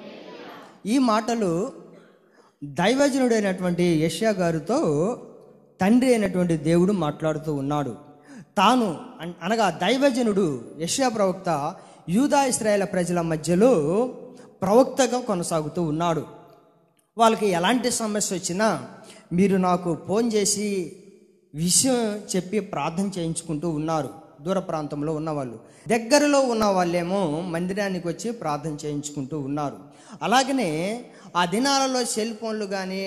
ఈ మాటలు దైవజనుడైనటువంటి యష్యా గారితో తండ్రి అయినటువంటి దేవుడు మాట్లాడుతూ ఉన్నాడు తాను అన్- అనగా దైవజనుడు యష్యా ప్రవక్త యూదా ఇస్రాయేల్ ప్రజల మధ్యలో ప్రవక్తగా కొనసాగుతూ ఉన్నాడు వాళ్ళకి ఎలాంటి సమస్య వచ్చినా మీరు నాకు ఫోన్ చేసి విషయం చెప్పి ప్రార్థన చేయించుకుంటూ ఉన్నారు దూర ప్రాంతంలో ఉన్నవాళ్ళు దగ్గరలో ఉన్న వాళ్ళేమో మందిరానికి వచ్చి ప్రార్థన చేయించుకుంటూ ఉన్నారు అలాగనే ఆ దినాలలో సెల్ ఫోన్లు కానీ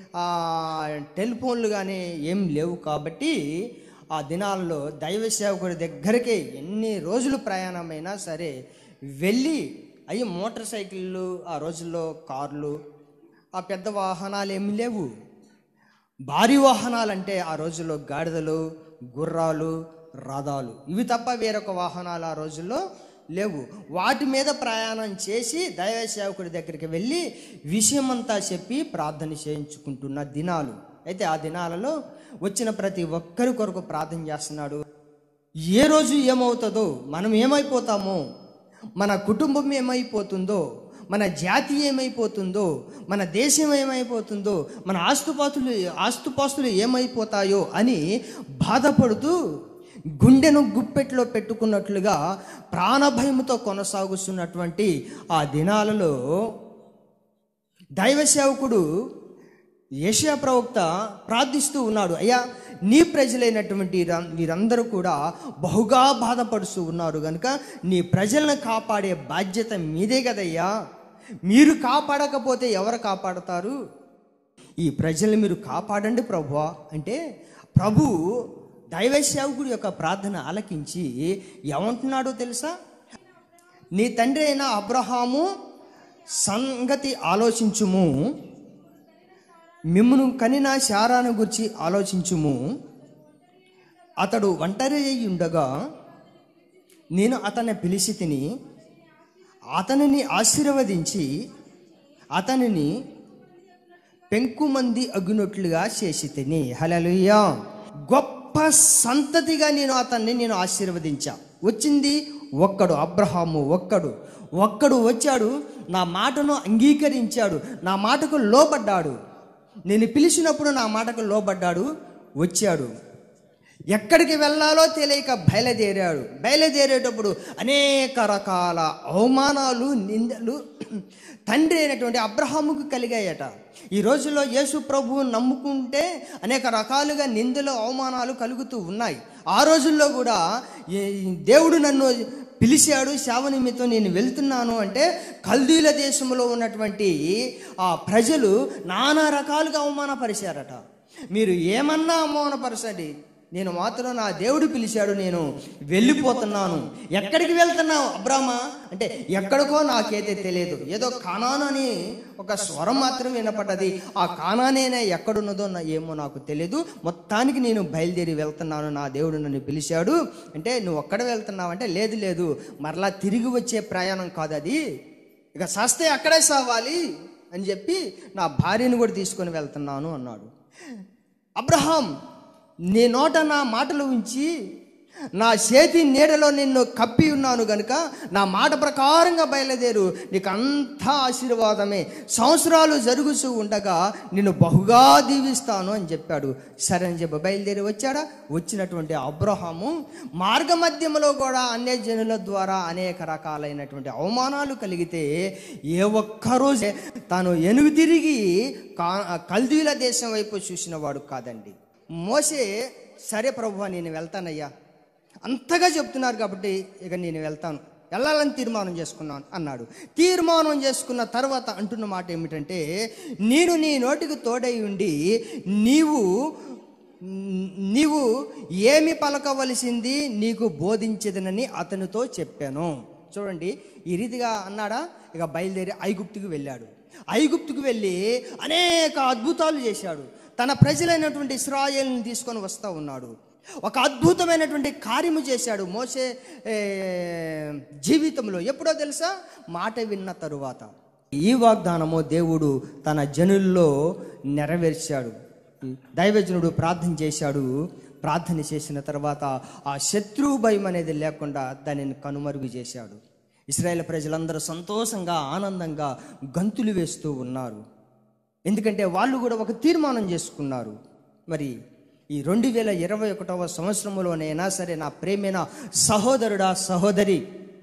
టెలిఫోన్లు కానీ ఏం లేవు కాబట్టి ఆ దినాలలో దైవ సేవకుడి దగ్గరికి ఎన్ని రోజులు ప్రయాణమైనా సరే వెళ్ళి అవి మోటార్ సైకిళ్ళు ఆ రోజుల్లో కార్లు ఆ పెద్ద వాహనాలు ఏమి లేవు భారీ వాహనాలంటే ఆ రోజుల్లో గాడిదలు గుర్రాలు రథాలు ఇవి తప్ప వేరొక వాహనాలు ఆ రోజుల్లో లేవు వాటి మీద ప్రయాణం చేసి దైవ సేవకుడి దగ్గరికి వెళ్ళి విషయమంతా చెప్పి ప్రార్థన చేయించుకుంటున్న దినాలు అయితే ఆ దినాలలో వచ్చిన ప్రతి ఒక్కరి కొరకు ప్రార్థన చేస్తున్నాడు ఏ రోజు ఏమవుతుందో మనం ఏమైపోతామో మన కుటుంబం ఏమైపోతుందో మన జాతి ఏమైపోతుందో మన దేశం ఏమైపోతుందో మన ఆస్తుపాతులు ఆస్తుపాస్తులు ఏమైపోతాయో అని బాధపడుతూ గుండెను గుప్పెట్లో పెట్టుకున్నట్లుగా ప్రాణభయముతో కొనసాగుతున్నటువంటి ఆ దినాలలో దైవ సేవకుడు ఏషియా ప్రవక్త ప్రార్థిస్తూ ఉన్నాడు అయ్యా నీ ప్రజలైనటువంటి రా- వీరందరూ కూడా బహుగా బాధపడుతూ ఉన్నారు కనుక నీ ప్రజలను కాపాడే బాధ్యత మీదే కదయ్యా మీరు కాపాడకపోతే ఎవరు కాపాడతారు ఈ ప్రజల్ని మీరు కాపాడండి ప్రభువా అంటే ప్రభు దైవ సేవకుడి యొక్క ప్రార్థన ఆలకించి ఏమంటున్నాడో తెలుసా నీ తండ్రి అయిన అబ్రహాము సంగతి ఆలోచించుము మిమ్మును కనిన శారాను గురించి ఆలోచించుము అతడు ఒంటరి అయి ఉండగా నేను అతన్ని పిలిచి తిని అతనిని ఆశీర్వదించి అతనిని పెంకుమంది అగ్గినట్లుగా చేసి తిని హలలుయ్యా గొప్ప సంతతిగా నేను అతన్ని నేను ఆశీర్వదించా వచ్చింది ఒక్కడు అబ్రహాము ఒక్కడు ఒక్కడు వచ్చాడు నా మాటను అంగీకరించాడు నా మాటకు లోబడ్డాడు నేను పిలిచినప్పుడు నా మాటకు లోబడ్డాడు వచ్చాడు ఎక్కడికి వెళ్ళాలో తెలియక బయలుదేరాడు బయలుదేరేటప్పుడు అనేక రకాల అవమానాలు నిందలు తండ్రి అయినటువంటి అబ్రహాముకు కలిగాయట ఈ రోజుల్లో యేసు ప్రభువు నమ్ముకుంటే అనేక రకాలుగా నిందలు అవమానాలు కలుగుతూ ఉన్నాయి ఆ రోజుల్లో కూడా ఈ దేవుడు నన్ను పిలిచాడు సేవ నిమిత్తం నేను వెళ్తున్నాను అంటే కల్దీల దేశంలో ఉన్నటువంటి ఆ ప్రజలు నానా రకాలుగా అవమానపరిచారట మీరు ఏమన్నా అవమానపరచండి నేను మాత్రం నా దేవుడు పిలిచాడు నేను వెళ్ళిపోతున్నాను ఎక్కడికి వెళ్తున్నావు అబ్రామా అంటే ఎక్కడికో నాకైతే తెలియదు ఏదో కానాను అని ఒక స్వరం మాత్రం వినపడ్డది ఆ కానానేనే ఎక్కడున్నదో నా ఏమో నాకు తెలియదు మొత్తానికి నేను బయలుదేరి వెళ్తున్నాను నా దేవుడు నన్ను పిలిచాడు అంటే నువ్వు ఒక్కడ వెళ్తున్నావు అంటే లేదు లేదు మరలా తిరిగి వచ్చే ప్రయాణం కాదు అది ఇక సస్తే అక్కడే సావాలి అని చెప్పి నా భార్యను కూడా తీసుకొని వెళ్తున్నాను అన్నాడు అబ్రహాం నీ నోట నా మాటలు ఉంచి నా చేతి నీడలో నిన్ను కప్పి ఉన్నాను గనుక నా మాట ప్రకారంగా బయలుదేరు నీకు అంతా ఆశీర్వాదమే సంవత్సరాలు జరుగుతూ ఉండగా నిన్ను బహుగా దీవిస్తాను అని చెప్పాడు సరే అని చెప్పి బయలుదేరి వచ్చాడా వచ్చినటువంటి అబ్రహాము మార్గ మధ్యంలో కూడా అన్య జనుల ద్వారా అనేక రకాలైనటువంటి అవమానాలు కలిగితే ఏ ఒక్కరోజే తాను ఎనుగు తిరిగి కా కల్దీల దేశం వైపు చూసిన వాడు కాదండి మోసే సరే ప్రభు నేను వెళ్తానయ్యా అంతగా చెప్తున్నారు కాబట్టి ఇక నేను వెళ్తాను వెళ్ళాలని తీర్మానం చేసుకున్నాను అన్నాడు తీర్మానం చేసుకున్న తర్వాత అంటున్న మాట ఏమిటంటే నేను నీ నోటికి తోడై ఉండి నీవు నీవు ఏమి పలకవలసింది నీకు బోధించదనని అతనితో చెప్పాను చూడండి ఈ రీతిగా అన్నాడా ఇక బయలుదేరి ఐగుప్తుకు వెళ్ళాడు ఐగుప్తుకు వెళ్ళి అనేక అద్భుతాలు చేశాడు తన ప్రజలైనటువంటి ఇస్రాయేల్ని తీసుకొని వస్తూ ఉన్నాడు ఒక అద్భుతమైనటువంటి కార్యము చేశాడు మోసే ఏ, జీవితంలో ఎప్పుడో తెలుసా మాట విన్న తరువాత ఈ వాగ్దానము దేవుడు తన జనుల్లో నెరవేర్చాడు దైవజనుడు ప్రార్థన చేశాడు ప్రార్థన చేసిన తర్వాత ఆ శత్రువు భయం అనేది లేకుండా దానిని కనుమరుగు చేశాడు ఇస్రాయేల్ ప్రజలందరూ సంతోషంగా ఆనందంగా గంతులు వేస్తూ ఉన్నారు ఎందుకంటే వాళ్ళు కూడా ఒక తీర్మానం చేసుకున్నారు మరి ఈ రెండు వేల ఇరవై ఒకటవ సంవత్సరంలోనైనా సరే నా ప్రేమైన సహోదరుడా సహోదరి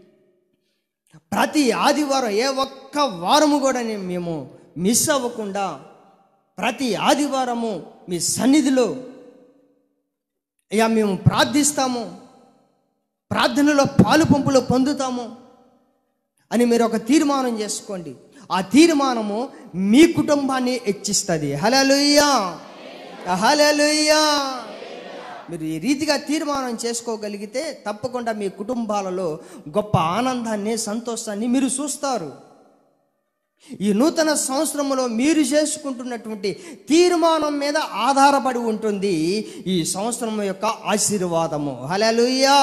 ప్రతి ఆదివారం ఏ ఒక్క వారము కూడా నేను మేము మిస్ అవ్వకుండా ప్రతి ఆదివారము మీ సన్నిధిలో అయ్యా మేము ప్రార్థిస్తాము ప్రార్థనలో పాలు పంపులు పొందుతాము అని మీరు ఒక తీర్మానం చేసుకోండి ఆ తీర్మానము మీ కుటుంబాన్ని హెచ్చిస్తుంది హలలుయ్యా హలలుయ్యా మీరు ఈ రీతిగా తీర్మానం చేసుకోగలిగితే తప్పకుండా మీ కుటుంబాలలో గొప్ప ఆనందాన్ని సంతోషాన్ని మీరు చూస్తారు ఈ నూతన సంవత్సరంలో మీరు చేసుకుంటున్నటువంటి తీర్మానం మీద ఆధారపడి ఉంటుంది ఈ సంవత్సరం యొక్క ఆశీర్వాదము హలలుయ్యా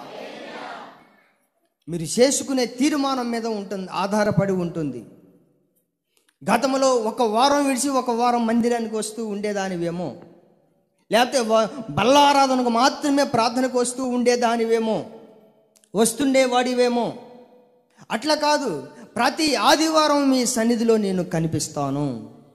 మీరు చేసుకునే తీర్మానం మీద ఉంటుంది ఆధారపడి ఉంటుంది గతంలో ఒక వారం విడిచి ఒక వారం మందిరానికి వస్తూ ఉండేదానివేమో లేకపోతే వ- బల్లారాధనకు మాత్రమే ప్రార్థనకు వస్తూ ఉండేదానివేమో వస్తుండేవాడివేమో అట్లా కాదు ప్రతి ఆదివారం మీ సన్నిధిలో నేను కనిపిస్తాను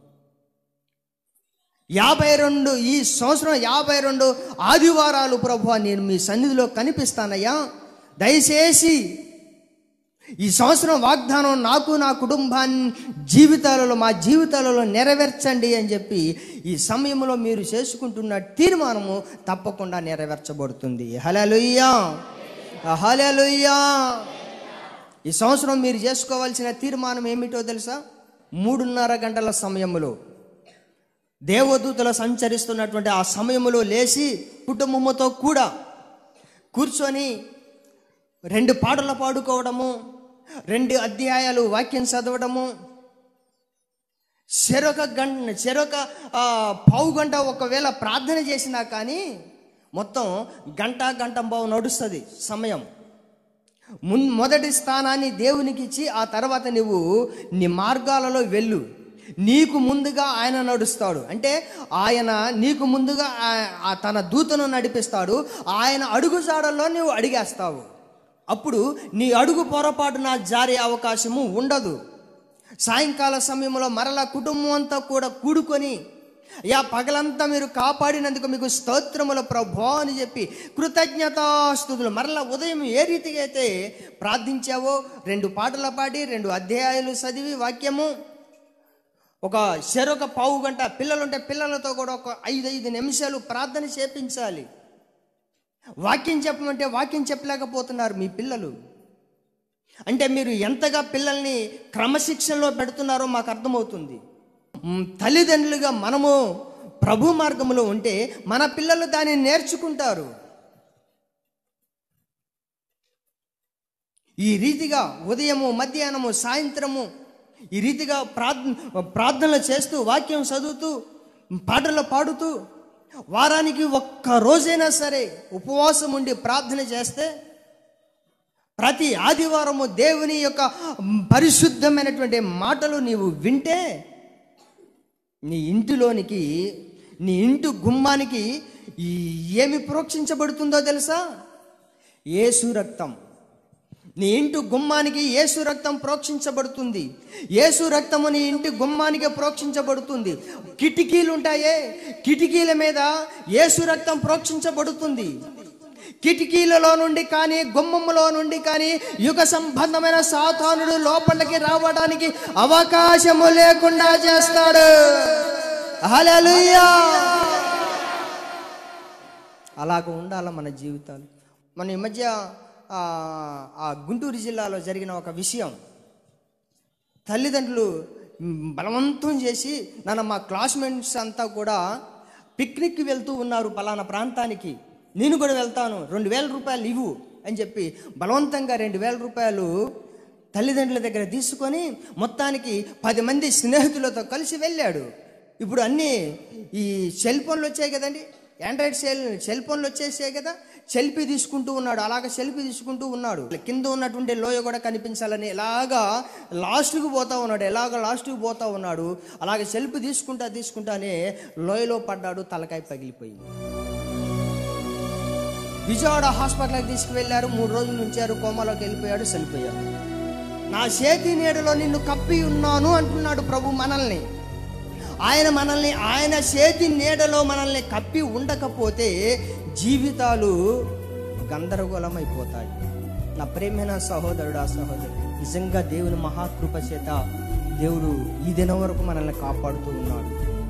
యాభై రెండు ఈ సంవత్సరం యాభై రెండు ఆదివారాలు ప్రభు నేను మీ సన్నిధిలో కనిపిస్తానయ్యా దయచేసి ఈ సంవత్సరం వాగ్దానం నాకు నా కుటుంబాన్ని జీవితాలలో మా జీవితాలలో నెరవేర్చండి అని చెప్పి ఈ సమయంలో మీరు చేసుకుంటున్న తీర్మానము తప్పకుండా నెరవేర్చబడుతుంది హలలుయ్యా హలలుయ్యా ఈ సంవత్సరం మీరు చేసుకోవాల్సిన తీర్మానం ఏమిటో తెలుసా మూడున్నర గంటల సమయంలో దేవదూతలు సంచరిస్తున్నటువంటి ఆ సమయంలో లేచి కుటుంబముతో కూడా కూర్చొని రెండు పాటలు పాడుకోవడము రెండు అధ్యాయాలు వాక్యం చదవడము చెరొక గంట చెరొక ఆ, పావు గంట ఒకవేళ ప్రార్థన చేసినా కానీ మొత్తం గంట గంట బావు నడుస్తుంది సమయం మున్ మొదటి స్థానాన్ని దేవునికి ఇచ్చి ఆ తర్వాత నువ్వు నీ మార్గాలలో వెళ్ళు నీకు ముందుగా ఆయన నడుస్తాడు అంటే ఆయన నీకు ముందుగా ఆ- ఆ తన దూతను నడిపిస్తాడు ఆయన అడుగుజాడల్లో నువ్వు అడిగేస్తావు అప్పుడు నీ అడుగు పొరపాటున జారే అవకాశము ఉండదు సాయంకాల సమయంలో మరలా కుటుంబం అంతా కూడా కూడుకొని యా పగలంతా మీరు కాపాడినందుకు మీకు స్తోత్రముల ప్రభో అని చెప్పి కృతజ్ఞతాస్తుతులు మరలా ఉదయం ఏ రీతిగా అయితే ప్రార్థించావో రెండు పాటలు పాడి రెండు అధ్యాయాలు చదివి వాక్యము ఒక చెరొక పావు గంట పిల్లలుంటే పిల్లలతో కూడా ఒక ఐదు ఐదు నిమిషాలు ప్రార్థన చేపించాలి వాక్యం చెప్పమంటే వాక్యం చెప్పలేకపోతున్నారు మీ పిల్లలు అంటే మీరు ఎంతగా పిల్లల్ని క్రమశిక్షణలో పెడుతున్నారో మాకు అర్థమవుతుంది మ్, తల్లిదండ్రులుగా మనము ప్రభు మార్గంలో ఉంటే మన పిల్లలు దాన్ని నేర్చుకుంటారు ఈ రీతిగా ఉదయము మధ్యాహ్నము సాయంత్రము ఈ రీతిగా ప్రార్థన ప్రార్థనలు చేస్తూ వాక్యం చదువుతూ పాటలు పాడుతూ వారానికి ఒక్క రోజైనా సరే ఉపవాసం ఉండి ప్రార్థన చేస్తే ప్రతి ఆదివారము దేవుని యొక్క పరిశుద్ధమైనటువంటి మాటలు నీవు వింటే నీ ఇంటిలోనికి నీ ఇంటి గుమ్మానికి ఈ ఏమి ప్రోక్షించబడుతుందో తెలుసా ఏసు రక్తం నీ ఇంటి గుమ్మానికి ఏసు రక్తం ప్రోక్షించబడుతుంది ఏసు రక్తము నీ ఇంటి గుమ్మానికి ప్రోక్షించబడుతుంది కిటికీలు ఉంటాయే కిటికీల మీద ఏసు రక్తం ప్రోక్షించబడుతుంది కిటికీలలో నుండి కానీ గుమ్మములో నుండి కానీ యుగ సంబంధమైన సాతానుడు లోపలికి రావడానికి అవకాశము లేకుండా చేస్తాడు హల్లెలూయా అలాగ ఉండాలి మన జీవితాలు మన ఈ మధ్య ఆ, ఆ గుంటూరు జిల్లాలో జరిగిన ఒక విషయం తల్లిదండ్రులు మ్, బలవంతం చేసి నన్ను మా క్లాస్మేట్స్ అంతా కూడా పిక్నిక్కి వెళ్తూ ఉన్నారు పలానా ప్రాంతానికి నేను కూడా వెళ్తాను రెండు వేల రూపాయలు ఇవ్వు అని చెప్పి బలవంతంగా రెండు వేల రూపాయలు తల్లిదండ్రుల దగ్గర తీసుకొని మొత్తానికి పది మంది స్నేహితులతో కలిసి వెళ్ళాడు ఇప్పుడు అన్నీ ఈ సెల్ ఫోన్లు వచ్చాయి కదండి ఆండ్రాయిడ్ సెల్ సెల్ ఫోన్లు వచ్చేసాయి కదా సెల్ఫీ తీసుకుంటూ ఉన్నాడు అలాగ సెల్ఫీ తీసుకుంటూ ఉన్నాడు కింద ఉన్నటువంటి లోయ కూడా కనిపించాలని ఎలాగా లాస్ట్కి పోతా ఉన్నాడు ఎలాగ లాస్ట్కి పోతా ఉన్నాడు అలాగే సెల్ఫీ తీసుకుంటా తీసుకుంటానే లోయలో పడ్డాడు తలకాయ పగిలిపోయింది విజయవాడ హాస్పిటల్కి తీసుకువెళ్ళారు మూడు రోజులు ఉంచారు కోమాలోకి వెళ్ళిపోయాడు చనిపోయాడు నా చేతి నీడలో నిన్ను కప్పి ఉన్నాను అంటున్నాడు ప్రభు మనల్ని ఆయన మనల్ని ఆయన చేతి నీడలో మనల్ని కప్పి ఉండకపోతే జీవితాలు గందరగోళమైపోతాయి నా ప్రేమైన సహోదరుడు ఆ సహోదరు నిజంగా దేవుని మహాకృప చేత దేవుడు ఈ దినం వరకు మనల్ని కాపాడుతూ ఉన్నాడు